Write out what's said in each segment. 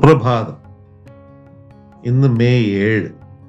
സുപ്രഭാതം ഇന്ന് മെയ് ഏഴ്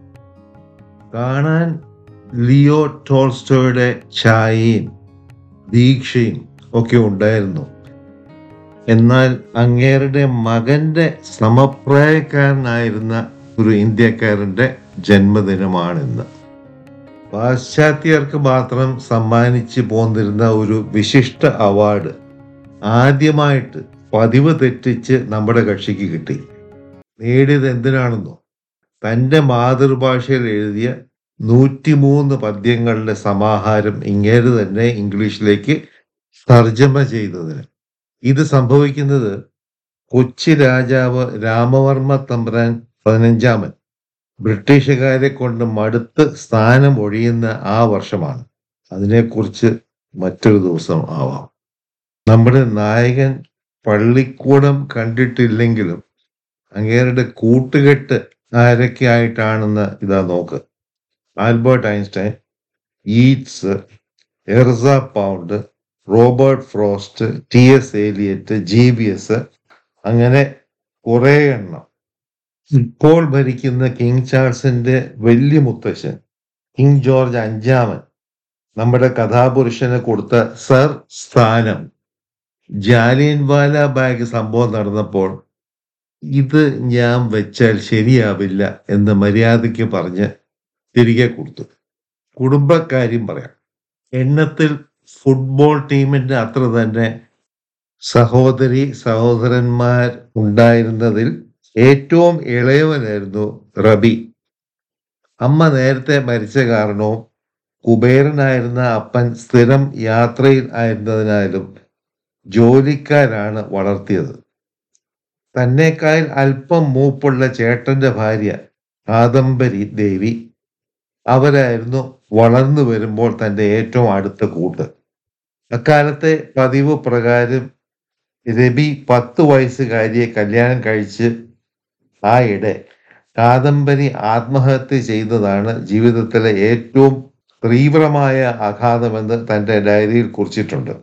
കാണാൻ ലിയോ ടോൾസ്റ്റോയുടെ ഛായയും ദീക്ഷയും ഒക്കെ ഉണ്ടായിരുന്നു എന്നാൽ അങ്ങേരുടെ മകന്റെ സമപ്രായക്കാരനായിരുന്ന ഒരു ഇന്ത്യക്കാരന്റെ ജന്മദിനമാണിന്ന് പാശ്ചാത്യർക്ക് മാത്രം സമ്മാനിച്ചു പോന്നിരുന്ന ഒരു വിശിഷ്ട അവാർഡ് ആദ്യമായിട്ട് പതിവ് തെറ്റിച്ച് നമ്മുടെ കക്ഷിക്ക് കിട്ടി നേടിയത് എന്തിനാണെന്നോ തൻ്റെ മാതൃഭാഷയിൽ എഴുതിയ നൂറ്റിമൂന്ന് പദ്യങ്ങളുടെ സമാഹാരം ഇങ്ങേര് തന്നെ ഇംഗ്ലീഷിലേക്ക് തർജ്ജമ ചെയ്തതിന് ഇത് സംഭവിക്കുന്നത് കൊച്ചി രാജാവ് രാമവർമ്മ തമ്പ്രാൻ പതിനഞ്ചാമൻ ബ്രിട്ടീഷുകാരെ കൊണ്ട് മടുത്ത് സ്ഥാനം ഒഴിയുന്ന ആ വർഷമാണ് അതിനെക്കുറിച്ച് മറ്റൊരു ദിവസം ആവാം നമ്മുടെ നായകൻ പള്ളിക്കൂടം കണ്ടിട്ടില്ലെങ്കിലും അങ്ങേരുടെ കൂട്ടുകെട്ട് ആരൊക്കെ ആയിട്ടാണെന്ന് ഇതാ നോക്ക് ആൽബർട്ട് ഐൻസ്റ്റൈൻ ഈറ്റ്സ് എർസ Pound Robert Frost T S Eliot G B S അങ്ങനെ കുറേ എണ്ണം ഇപ്പോൾ ഭരിക്കുന്ന കിങ് ചാൾസിന്റെ വലിയ മുത്തശ്ശൻ കിങ് ജോർജ് അഞ്ചാമൻ നമ്മുടെ കഥാപുരുഷന് കൊടുത്ത സർ സ്ഥാനം ജാലിയൻ വാല ബാഗ് സംഭവം നടന്നപ്പോൾ ഇത് ഞാൻ വെച്ചാൽ ശരിയാവില്ല എന്ന് മര്യാദയ്ക്ക് പറഞ്ഞ് തിരികെ കൊടുത്തു കുടുംബക്കാര്യം പറയാം എണ്ണത്തിൽ ഫുട്ബോൾ ടീമിന്റെ അത്ര തന്നെ സഹോദരി സഹോദരന്മാർ ഉണ്ടായിരുന്നതിൽ ഏറ്റവും ഇളയവനായിരുന്നു റബി അമ്മ നേരത്തെ മരിച്ച കാരണവും കുബേരനായിരുന്ന അപ്പൻ സ്ഥിരം യാത്രയിൽ ആയിരുന്നതിനാലും ജോലിക്കാരാണ് വളർത്തിയത് തന്നേക്കാൾ അല്പം മൂപ്പുള്ള ചേട്ടന്റെ ഭാര്യ കാദംബരി ദേവി അവരായിരുന്നു വളർന്നു വരുമ്പോൾ തന്റെ ഏറ്റവും അടുത്ത കൂട്ട് അക്കാലത്തെ പതിവ് പ്രകാരം രവി പത്ത് വയസ്സുകാരിയെ കല്യാണം കഴിച്ച് ആയിടെ കാദംബരി ആത്മഹത്യ ചെയ്തതാണ് ജീവിതത്തിലെ ഏറ്റവും തീവ്രമായ ആഘാതമെന്ന് തന്റെ ഡയറിയിൽ കുറിച്ചിട്ടുണ്ട്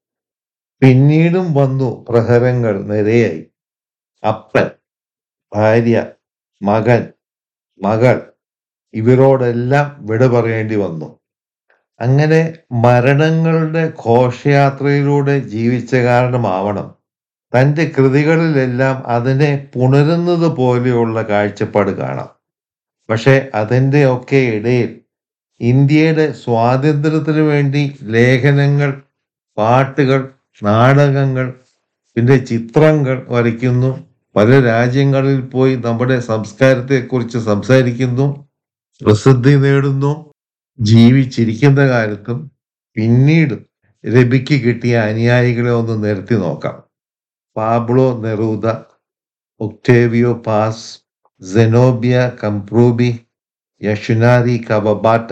പിന്നീടും വന്നു പ്രഹരങ്ങൾ നിരയായി അപ്പൻ ഭാര്യ മകൻ മകൾ ഇവരോടെല്ലാം വിട പറയേണ്ടി വന്നു അങ്ങനെ മരണങ്ങളുടെ ഘോഷയാത്രയിലൂടെ ജീവിച്ച കാരണമാവണം തൻ്റെ കൃതികളിലെല്ലാം അതിനെ പുണരുന്നത് പോലെയുള്ള കാഴ്ചപ്പാട് കാണാം പക്ഷെ അതിൻ്റെ ഒക്കെ ഇടയിൽ ഇന്ത്യയുടെ സ്വാതന്ത്ര്യത്തിന് വേണ്ടി ലേഖനങ്ങൾ പാട്ടുകൾ നാടകങ്ങൾ പിന്നെ ചിത്രങ്ങൾ വരയ്ക്കുന്നു പല രാജ്യങ്ങളിൽ പോയി നമ്മുടെ സംസ്കാരത്തെക്കുറിച്ച് സംസാരിക്കുന്നു പ്രസിദ്ധി നേടുന്നു ജീവിച്ചിരിക്കുന്ന കാലത്തും പിന്നീട് രബിക്ക് കിട്ടിയ അനുയായികളെ ഒന്ന് നിരത്തി നോക്കാം Pablo Neruda Octavio Paz Zenobia Camprubi Yasunari Kawabata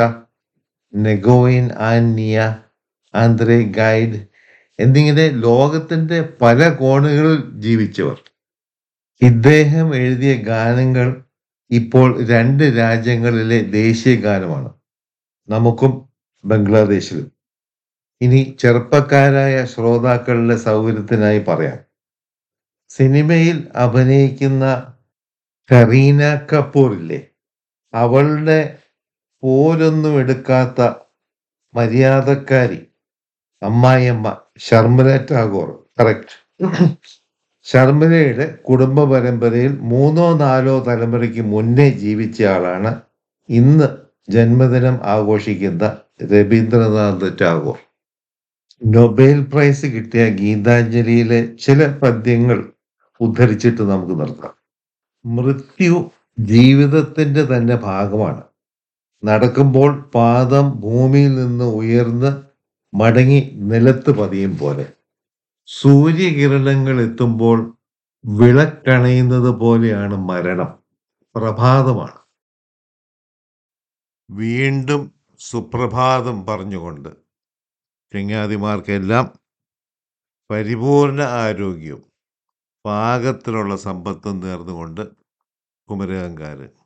നെഗോയിൻ ആൻനിയ ആന്ത്രേ ഗൈഡ് എന്നിങ്ങനെ ലോകത്തിന്റെ പല കോണുകളിൽ ജീവിച്ചവർ ഇദ്ദേഹം എഴുതിയ ഗാനങ്ങൾ ഇപ്പോൾ രണ്ട് രാജ്യങ്ങളിലെ ദേശീയ ഗാനമാണ് നമുക്കും ബംഗ്ലാദേശിലും ഇനി ചെറുപ്പക്കാരായ ശ്രോതാക്കളുടെ സൗകര്യത്തിനായി പറയാം സിനിമയിൽ അഭിനയിക്കുന്ന കറീന കപൂർ ഇല്ലേ അവളുടെ പോലൊന്നും എടുക്കാത്ത മര്യാദക്കാരി അമ്മായിയമ്മ ശർമ്മല ടാഗോർ കറക്റ്റ് ശർമ്മലയുടെ കുടുംബ പരമ്പരയിൽ മൂന്നോ നാലോ തലമുറയ്ക്ക് മുന്നേ ജീവിച്ച ആളാണ് ഇന്ന് ജന്മദിനം ആഘോഷിക്കുന്ന രവീന്ദ്രനാഥ് ടാഗോർ നൊബേൽ പ്രൈസ് കിട്ടിയ ഗീതാഞ്ജലിയിലെ ചില പദ്യങ്ങൾ ഉദ്ധരിച്ചിട്ട് നമുക്ക് നിർത്താം മൃത്യു ജീവിതത്തിന്റെ തന്നെ ഭാഗമാണ് നടക്കുമ്പോൾ പാദം ഭൂമിയിൽ നിന്ന് ഉയർന്ന് മടങ്ങി നിലത്ത് പതിയും പോലെ സൂര്യകിരണങ്ങൾ എത്തുമ്പോൾ വിളക്കണയുന്നത് പോലെയാണ് മരണം പ്രഭാതമാണ് വീണ്ടും സുപ്രഭാതം പറഞ്ഞുകൊണ്ട് ചങ്ങാതിമാർക്കെല്ലാം പരിപൂർണ ആരോഗ്യവും പാകത്തിലുള്ള സമ്പത്തും നേർന്നുകൊണ്ട് കുമരകങ്കാരൻ